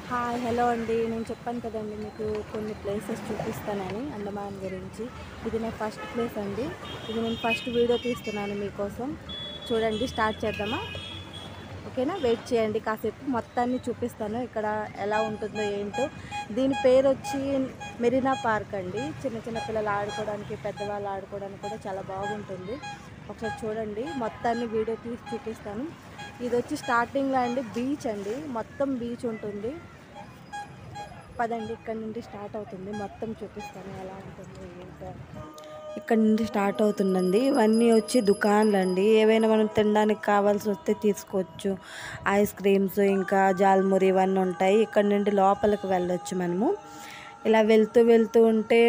hi hello అండి నేను చెప్పాను కదండి మీకు కొన్ని ప్లేసెస్ చూపిస్తానని అండమాన్ గురించి ఇది నా ఫస్ట్ ప్లేస్ అండి ఇది నేను ఫస్ట్ వీడియో తీస్తున్నాను మీకోసం చూడండి స్టార్ట్ చేద్దామా ఓకేనా వెయిట్ చేయండి కాసేపు మొత్తాన్ని చూపిస్తాను ఇక్కడ ఎలా ఉంటుందో ఏంటో దీని పేరు వచ్చి మెరీనా పార్క్ అండి చిన్న చిన్న పిల్లలు ఆడుకోవడానికి పెద్దవాళ్ళు ఆడుకోవడానికి కూడా చాలా బాగుంటుంది ఒకసారి చూడండి మొత్తాన్ని వీడియో తీసి చూపిస్తాను ఇది వచ్చి స్టార్టింగ్లో అండి బీచ్ అండి మొత్తం బీచ్ ఉంటుంది పదండి ఇక్కడ నుండి స్టార్ట్ అవుతుంది మొత్తం చూపిస్తాను ఎలా ఉంటుంది ఏంటో ఇక్కడ నుండి స్టార్ట్ అవుతుందండి ఇవన్నీ వచ్చి దుకాన్లు అండి ఏవైనా మనం తినడానికి కావాల్సి వస్తే తీసుకోవచ్చు ఐస్ క్రీమ్స్ ఇంకా జాల్మురి ఇవన్నీ ఉంటాయి ఇక్కడ నుండి లోపలికి వెళ్ళొచ్చు మనము ఇలా వెళ్తూ వెళ్తూ ఉంటే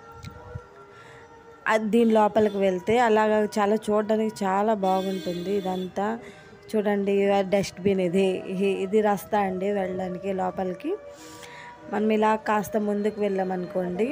అది దీని లోపలికి వెళ్తే అలాగా చాలా చూడడానికి చాలా బాగుంటుంది ఇదంతా చూడండి డస్ట్బిన్ ఇది ఇది- ఇది రస్తా అండి వెళ్ళడానికి లోపలికి మనం ఇలా కాస్త ముందుకు వెళ్ళామనుకోండి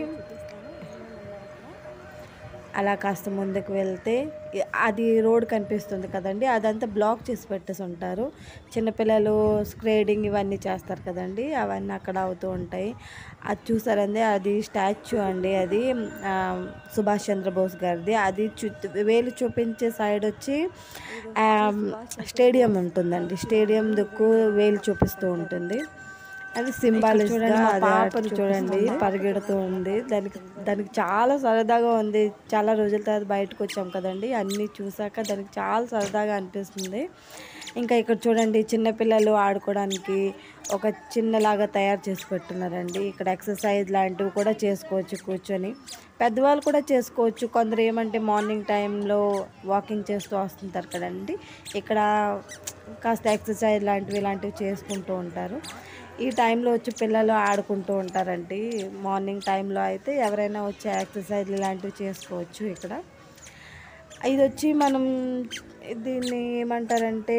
అలా కాస్త ముందుకు వెళ్తే ఇ- అది రోడ్ కనిపిస్తుంది కదండి అదంతా బ్లాక్ చేసి పెట్టేసి ఉంటారు చిన్నపిల్లలు స్క్రేడింగ్ ఇవన్నీ చేస్తారు కదండి అవన్నీ అక్కడ అవుతూ ఉంటాయి అది చూసారండి అది స్టాచ్యూ అండి అది ఆ, సుభాష్ చంద్రబోస్ గారిది అది చూ వేలు చూపించే సైడ్ వచ్చి ఆ, స్టేడియం ఉంటుందండి స్టేడియం దిక్కు వేలు చూపిస్తూ ఉంటుంది అది సింబాలిక్ చూడండి పాపను చూడండి పరిగెడుతూ ఉంది దానికి దానికి చాలా సరదాగా ఉంది చాలా రోజుల తర్వాత బయటకు వచ్చాం కదండి అన్నీ చూసాక దానికి చాలా సరదాగా అనిపిస్తుంది ఇంకా ఇక్కడ చూడండి చిన్నపిల్లలు ఆడుకోవడానికి ఒక చిన్నలాగా తయారు చేసి పెట్టున్నారండి ఇక్కడ ఎక్సర్సైజ్ లాంటివి కూడా చేసుకోవచ్చు కూర్చొని పెద్దవాళ్ళు కూడా చేసుకోవచ్చు కొందరు ఏమంటే మార్నింగ్ టైంలో వాకింగ్ చేస్తూ వస్తుంటారు కదండి ఇక్కడ కాస్త ఎక్సర్సైజ్ లాంటివి ఇలాంటివి చేసుకుంటూ ఉంటారు ఈ టైంలో వచ్చి పిల్లలు ఆడుకుంటూ ఉంటారండి మార్నింగ్ టైంలో అయితే ఎవరైనా వచ్చి ఎక్సర్సైజ్ ఇలాంటివి చేసుకోవచ్చు ఇక్కడ ఇది వచ్చి మనం దీన్ని ఏమంటారంటే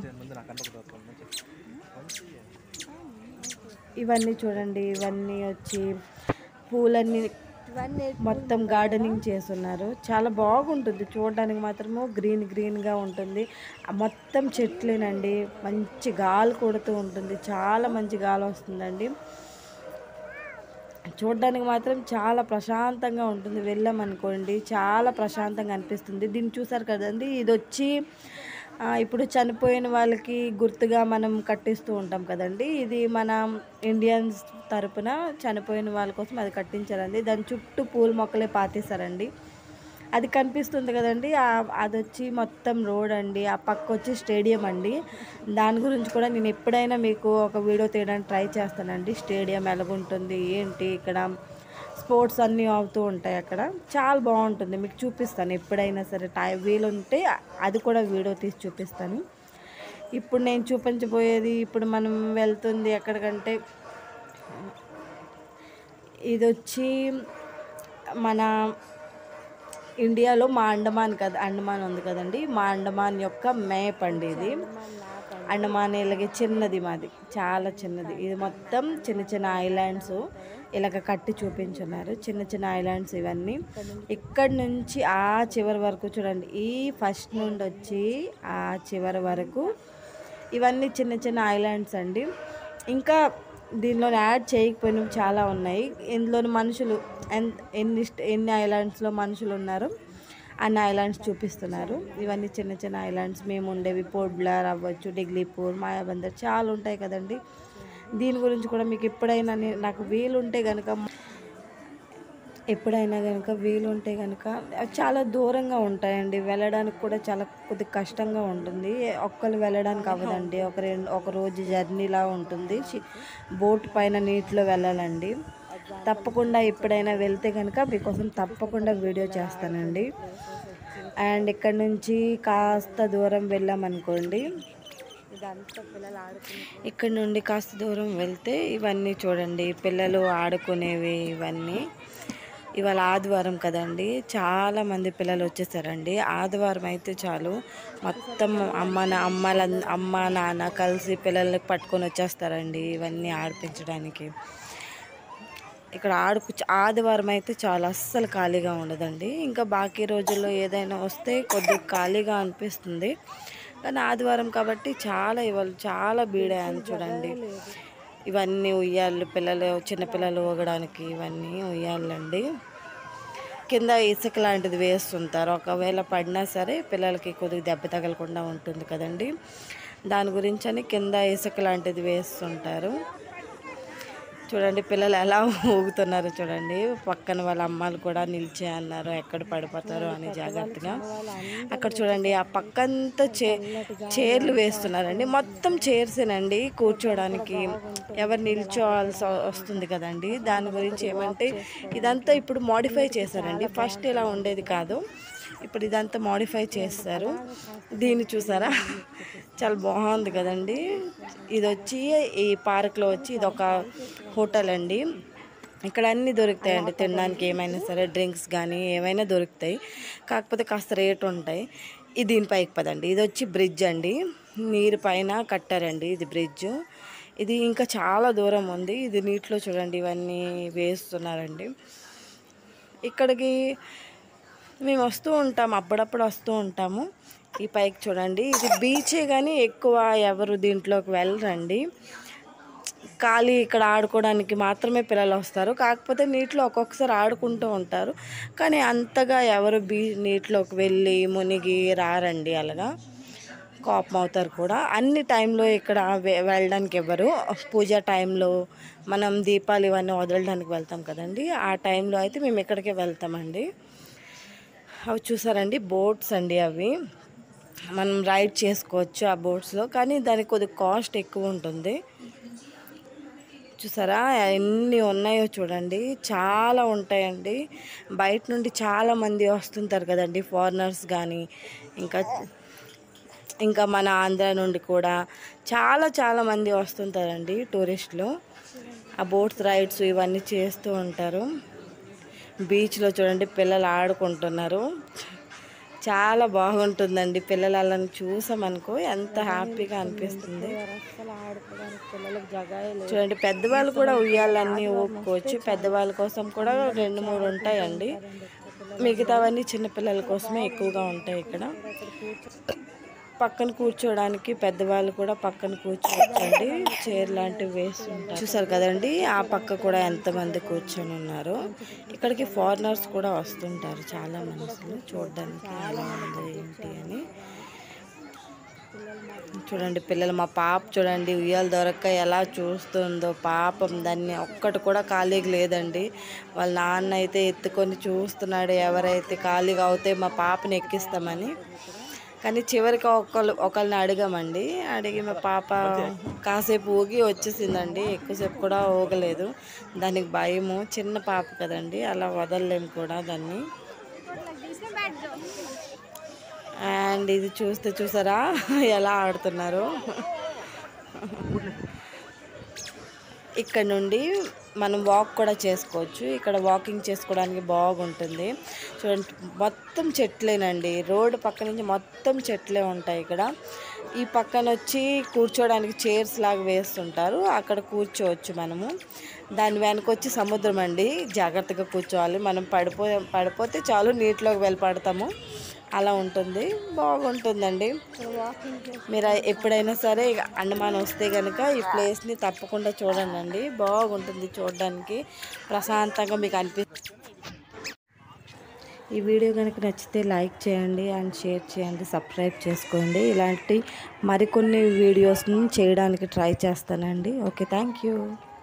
ఇవన్నీ చూడండి ఇవన్నీ వచ్చి పూలన్నీ మొత్తం గార్డెనింగ్ చేస్తున్నారు చాలా బాగుంటుంది చూడడానికి మాత్రము గ్రీన్ గ్రీన్గా ఉంటుంది ఆ మొత్తం చెట్లేనండి మంచి గాలి కొడుతూ ఉంటుంది చాలా మంచి గాలి వస్తుందండి చూడడానికి మాత్రం చాలా ప్రశాంతంగా ఉంటుంది వెళ్ళామనుకోండి చాలా ప్రశాంతంగా అనిపిస్తుంది దీన్ని చూసారు కదండి ఇది వచ్చి ఆ, ఇప్పుడు చనిపోయిన వాళ్ళకి గుర్తుగా మనం కట్టిస్తూ ఉంటాం కదండి ఇది మన ఇండియన్స్ తరపున చనిపోయిన వాళ్ళ కోసం అది కట్టించారండి దాని చుట్టూ పూల మొక్కలే పాతేశారండి అది కనిపిస్తుంది కదండి ఆ- అది వచ్చి మొత్తం రోడ్ అండి ఆ పక్క వచ్చి స్టేడియం అండి దాని గురించి కూడా నేను ఎప్పుడైనా మీకు ఒక వీడియో తీయడానికి ట్రై చేస్తానండి స్టేడియం ఎలాగుంటుంది ఏంటి ఇక్కడ స్పోర్ట్స్ అన్నీ అవుతూ ఉంటాయి అక్కడ చాలా బాగుంటుంది మీకు చూపిస్తాను ఎప్పుడైనా సరే టైం వీలుంటే అది కూడా వీడియో తీసి చూపిస్తాను ఇప్పుడు నేను చూపించబోయేది ఇప్పుడు మనం వెళ్తుంది ఎక్కడికంటే ఇది వచ్చి మన ఇండియాలో మా అండమాన్ కదా అండమాన్ ఉంది కదండి మా అండమాన్ యొక్క మ్యాప్ అండి ఇది అండమాన్ ఇలాగే చిన్నది మాది చాలా చిన్నది ఇది మొత్తం చిన్న చిన్న ఐలాండ్స్ ఇలాగ కట్టి చూపించున్నారు చిన్న చిన్న ఐలాండ్స్ ఇవన్నీ ఇక్కడ నుంచి ఆ చివరి వరకు చూడండి ఈ ఫస్ట్ నుండి వచ్చి ఆ చివరి వరకు ఇవన్నీ చిన్న చిన్న ఐలాండ్స్ అండి ఇంకా దీనిలో యాడ్ చేయకపోయినవి చాలా ఉన్నాయి ఇందులోని మనుషులు ఎన్- ఎన్ని స్ట్- ఎన్ని ఐలాండ్స్లో మనుషులు ఉన్నారు అన్ని ఐలాండ్స్ చూపిస్తున్నారు ఇవన్నీ చిన్న చిన్న ఐలాండ్స్ మేము ఉండేవి పోర్ట్ బ్లార్ అవ్వచ్చు డిగ్లీపూర్ మాయాబందర్ చాలా ఉంటాయి కదండి దీని గురించి కూడా మీకు ఎప్పుడైనా నే- నాకు వీలుంటే కనుక ఎప్పుడైనా కనుక వీలుంటే కనుక అవి చాలా దూరంగా ఉంటాయండి వెళ్ళడానికి కూడా చాలా కొద్ది కష్టంగా ఉంటుంది ఒక్కరు వెళ్ళడానికి అవ్వదండి ఒక రెండు ఒక రోజు జర్నీలా ఉంటుంది షి- బోట్ పైన నీటిలో వెళ్ళాలండి తప్పకుండా ఎప్పుడైనా వెళ్తే కనుక మీకోసం తప్పకుండా వీడియో చేస్తానండి అండ్ ఇక్కడ నుంచి కాస్త దూరం వెళ్ళామనుకోండి ఇక్కడ నుండి కాస్త దూరం వెళ్తే ఇవన్నీ చూడండి పిల్లలు ఆడుకునేవి ఇవన్నీ ఇవాళ ఆదివారం కదండి చాలా మంది పిల్లలు వచ్చేసారండి ఆదివారం అయితే చాలు మొత్తం అమ్మ నా అమ్మల అమ్మ నాన్న కలిసి పిల్లల్ని పట్టుకొని వచ్చేస్తారండి ఇవన్నీ ఆడిపించడానికి ఇక్కడ ఆడుకు ఆదివారం అయితే చాలా అస్సలు ఖాళీగా ఉండదండి ఇంకా బాకీ రోజుల్లో ఏదైనా వస్తే కొద్దిగా ఖాళీగా అనిపిస్తుంది కానీ ఆదివారం కాబట్టి చాలా ఇవాళ చాలా బీడే అని చూడండి ఇవన్నీ ఉయ్యాళ్ళు పిల్లలు చిన్నపిల్లలు ఊగడానికి ఇవన్నీ ఉయ్యాలండి కింద ఇసుక లాంటిది వేస్తుంటారు ఒకవేళ పడినా సరే పిల్లలకి కొద్దిగా దెబ్బ తగలకుండా ఉంటుంది కదండి దాని గురించి అని కింద ఇసుక లాంటిది వేస్తుంటారు చూడండి పిల్లలు ఎలా ఊగుతున్నారు చూడండి పక్కన వాళ్ళ అమ్మాలు కూడా నిలిచే అన్నారు ఎక్కడ పడిపోతారో అని జాగ్రత్తగా అక్కడ చూడండి ఆ పక్కంతా చే చైర్లు వేస్తున్నారండి మొత్తం చైర్సేనండి కూర్చోడానికి ఎవరు నిల్చోవాల్సి వస్తుంది కదండి దాని గురించి ఏమంటే ఇదంతా ఇప్పుడు మోడిఫై చేశారండి ఫస్ట్ ఇలా ఉండేది కాదు ఇప్పుడు ఇదంతా మోడిఫై చేస్తారు దీన్ని చూసారా చాలా బాగుంది కదండి ఇది వచ్చి ఈ పార్క్లో వచ్చి ఇది ఒక హోటల్ అండి ఇక్కడ అన్నీ దొరుకుతాయండి తినడానికి ఏమైనా సరే డ్రింక్స్ కానీ ఏమైనా దొరుకుతాయి కాకపోతే కాస్త రేట్ ఉంటాయి ఇది దీనిపైకి పదండి ఇది వచ్చి బ్రిడ్జ్ అండి నీరు పైన కట్టారండి ఇది బ్రిడ్జ్ ఇది ఇంకా చాలా దూరం ఉంది ఇది నీటిలో చూడండి ఇవన్నీ వేస్తున్నారండి ఇక్కడికి మేము వస్తూ ఉంటాం అప్పుడప్పుడు వస్తూ ఉంటాము ఈ పైకి చూడండి ఇది బీచే కానీ ఎక్కువ ఎవరు దీంట్లోకి వెళ్ళరండి ఖాళీ ఇక్కడ ఆడుకోవడానికి మాత్రమే పిల్లలు వస్తారు కాకపోతే నీటిలో ఒక్కొక్కసారి ఆడుకుంటూ ఉంటారు కానీ అంతగా ఎవరు బీ నీటిలోకి వెళ్ళి మునిగి రారండి అలాగా కోపం అవుతారు కూడా అన్ని టైంలో ఇక్కడ వె- వెళ్ళడానికి ఎవరు పూజ టైంలో మనం దీపాలు ఇవన్నీ వదలడానికి వెళ్తాం కదండి ఆ టైంలో అయితే మేము ఇక్కడికే వెళ్తామండి అవి చూసారండి బోట్స్ అండి అవి మనం రైడ్ చేసుకోవచ్చు ఆ బోట్స్లో కానీ దానికి కొద్దిగా కాస్ట్ ఎక్కువ ఉంటుంది చూసారా ఎన్ని ఉన్నాయో చూడండి చాలా ఉంటాయండి బయట నుండి చాలా మంది వస్తుంటారు కదండి ఫారినర్స్ కానీ ఇంకా ఇంకా మన ఆంధ్ర నుండి కూడా చాలా చాలా మంది వస్తుంటారండి టూరిస్టులు ఆ బోట్స్ రైడ్స్ ఇవన్నీ చేస్తూ ఉంటారు బీచ్లో చూడండి పిల్లలు ఆడుకుంటున్నారు చాలా బాగుంటుందండి పిల్లలు అలా చూసామనుకో ఎంత హ్యాపీగా అనిపిస్తుంది చూడండి పెద్దవాళ్ళు కూడా ఉయ్యాలన్నీ ఊపుకోవచ్చు పెద్దవాళ్ళ కోసం కూడా రెండు మూడు ఉంటాయండి మిగతావన్నీ చిన్నపిల్లల కోసమే ఎక్కువగా ఉంటాయి ఇక్కడ పక్కన కూర్చోవడానికి పెద్దవాళ్ళు కూడా పక్కన కూర్చోవచ్చండి చైర్ లాంటివి వేస్తుంటారు చూసారు కదండి ఆ పక్క కూడా ఎంతమంది కూర్చొని ఉన్నారు ఇక్కడికి ఫారినర్స్ కూడా వస్తుంటారు చాలా మనుషులు చూడడానికి ఎలా ఉంది ఏంటి అని చూడండి పిల్లలు మా పాప చూడండి ఉయ్యాలు దొరక్క ఎలా చూస్తుందో పాపం దాన్ని ఒక్కటి కూడా ఖాళీగా లేదండి వాళ్ళ నాన్న అయితే ఎత్తుకొని చూస్తున్నాడు ఎవరైతే ఖాళీగా అవుతే మా పాపని ఎక్కిస్తామని కానీ చివరికి ఒకళ్ళు ఒకళ్ళని అడిగామండి అడిగి మా పాప కాసేపు ఊగి వచ్చేసిందండి ఎక్కువసేపు కూడా ఊగలేదు దానికి భయము చిన్న పాప కదండి అలా వదలలేము కూడా దాన్ని అండ్ ఇది చూస్తే చూసారా ఎలా ఆడుతున్నారు ఇక్కడ నుండి మనం వాక్ కూడా చేసుకోవచ్చు ఇక్కడ వాకింగ్ చేసుకోవడానికి బాగుంటుంది చూడండి మొత్తం చెట్లేనండి రోడ్డు పక్క నుంచి మొత్తం చెట్లే ఉంటాయి ఇక్కడ ఈ పక్కన వచ్చి కూర్చోడానికి చైర్స్ లాగా వేస్తుంటారు అక్కడ కూర్చోవచ్చు మనము దాని వెనక వచ్చి సముద్రం అండి జాగ్రత్తగా కూర్చోవాలి మనం పడిపో పడిపోతే చాలు నీటిలోకి వెళ్ళి పడతాము అలా ఉంటుంది బాగుంటుందండి మీరు ఎప్పుడైనా సరే ఇక అండమాన్ వస్తే కనుక ఈ ప్లేస్ని తప్పకుండా చూడండి బాగుంటుంది చూడడానికి ప్రశాంతంగా మీకు అనిపిస్తుంది ఈ వీడియో కనుక నచ్చితే లైక్ చేయండి అండ్ షేర్ చేయండి సబ్స్క్రైబ్ చేసుకోండి ఇలాంటి మరికొన్ని వీడియోస్ని చేయడానికి ట్రై చేస్తానండి ఓకే థ్యాంక్ యూ